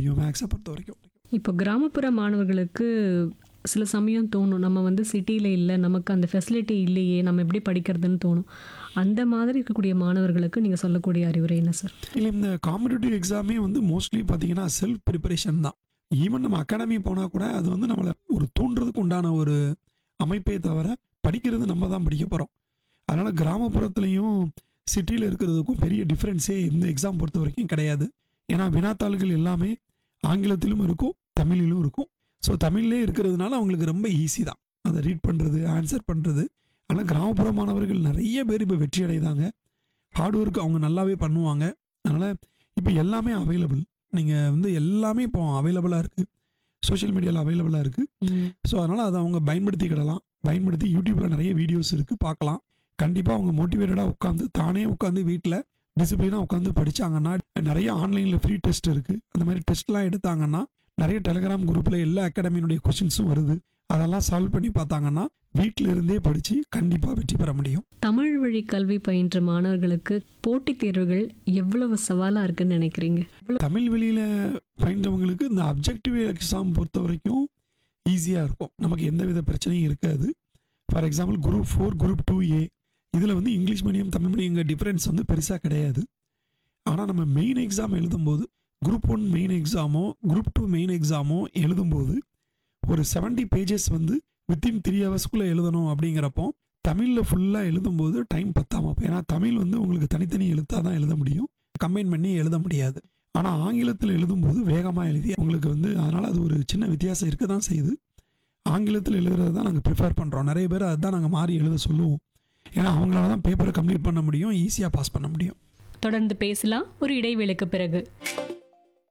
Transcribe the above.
முடியும் மேக்ஸை பொறுத்த வரைக்கும் இப்போ கிராமப்புற மாணவர்களுக்கு சில சமயம் தோணும் நம்ம வந்து சிட்டியில் இல்லை நமக்கு அந்த ஃபெசிலிட்டி இல்லையே நம்ம எப்படி படிக்கிறதுன்னு தோணும் அந்த மாதிரி இருக்கக்கூடிய மாணவர்களுக்கு நீங்கள் சொல்லக்கூடிய அறிவுரை என்ன சார் இல்லை இந்த காம்படிட்டிவ் எக்ஸாமே வந்து மோஸ்ட்லி பார்த்தீங்கன்னா செல்ஃப் ப்ரிப்பரேஷன் தான் ஈவன் நம்ம அகாடமி போனால் கூட அது வந்து நம்மளை ஒரு தூண்டுறதுக்கு உண்டான ஒரு அமைப்பே தவிர படிக்கிறது நம்ம தான் படிக்க போகிறோம் அதனால் கிராமப்புறத்துலேயும் சிட்டியில் இருக்கிறதுக்கும் பெரிய டிஃப்ரென்ஸே இந்த எக்ஸாம் பொறுத்த வரைக்கும் கிடையாது ஏன்னா வினாத்தாள்கள் எல்லாமே ஆங்கிலத்திலும் இருக்கும் தமிழிலும் இருக்கும் ஸோ தமிழ்லே இருக்கிறதுனால அவங்களுக்கு ரொம்ப ஈஸி தான் அதை ரீட் பண்ணுறது ஆன்சர் பண்ணுறது ஆனால் கிராமப்புற மாணவர்கள் நிறைய பேர் இப்போ வெற்றி அடைதாங்க ஹார்ட் ஒர்க் அவங்க நல்லாவே பண்ணுவாங்க அதனால் இப்போ எல்லாமே அவைலபிள் நீங்கள் வந்து எல்லாமே இப்போ அவைலபிளாக இருக்குது சோஷியல் மீடியாவில் அவைலபிளாக இருக்குது ஸோ அதனால் அதை அவங்க பயன்படுத்திக்கிடலாம் பயன்படுத்தி யூடியூப்பில் நிறைய வீடியோஸ் இருக்குது பார்க்கலாம் கண்டிப்பாக அவங்க மோட்டிவேட்டடாக உட்காந்து தானே உட்காந்து வீட்டில் டிசிப்ளினாக உட்காந்து படித்தாங்கன்னா நிறைய ஆன்லைனில் ஃப்ரீ டெஸ்ட் இருக்குது அந்த மாதிரி டெஸ்ட்லாம் எடுத்தாங்கன்னா நிறைய டெலிகிராம் குரூப்பில் எல்லா அகாடமியினுடைய கொஷின்ஸும் வருது அதெல்லாம் சால்வ் பண்ணி பார்த்தாங்கன்னா வீட்டில் இருந்தே படித்து கண்டிப்பாக வெற்றி பெற முடியும் தமிழ் வழி கல்வி பயின்ற மாணவர்களுக்கு போட்டித் தேர்வுகள் எவ்வளவு சவாலாக இருக்குன்னு நினைக்கிறீங்க தமிழ் வெளியில் பயின்றவங்களுக்கு இந்த அப்ஜெக்டிவ் எக்ஸாம் பொறுத்த வரைக்கும் ஈஸியாக இருக்கும் நமக்கு எந்த வித பிரச்சனையும் இருக்காது for example group four group two A இதில் வந்து இங்கிலீஷ் மீடியம் தமிழ் மீடியங்க டிஃப்ரென்ஸ் வந்து பெருசாக கிடையாது ஆனால் நம்ம மெயின் எக்ஸாம் எழுதும்போது குரூப் ஒன் மெயின் எக்ஸாமோ குரூப் டூ மெயின் எக்ஸாமோ எழுதும்போது ஒரு 70 பேஜஸ் வந்து வித்தின் த்ரீ ஹவர்ஸ்க்குள்ளே எழுதணும் அப்படிங்கிறப்போ தமிழில் ஃபுல்லாக எழுதும்போது டைம் பத்தாம போய் ஏன்னா தமிழ் வந்து உங்களுக்கு தனித்தனி எழுத்தாக தான் எழுத முடியும் கம்பைன் பண்ணி எழுத முடியாது ஆனால் ஆங்கிலத்தில் எழுதும்போது வேகமாக எழுதி உங்களுக்கு வந்து அதனால் அது ஒரு சின்ன வித்தியாசம் இருக்க தான் செய்யுது ஆங்கிலத்தில் எழுதுறது தான் நாங்கள் ப்ரிஃபர் பண்ணுறோம் நிறைய பேர் அதுதான் நாங்கள் மாறி எழுத சொல்லுவோம் ஏன்னா அவங்களால தான் பேப்பரை கம்ப்ளீட் பண்ண முடியும் ஈஸியாக பாஸ் பண்ண முடியும் தொடர்ந்து பேசலாம் ஒரு இடைவேளைக்கு பிறகு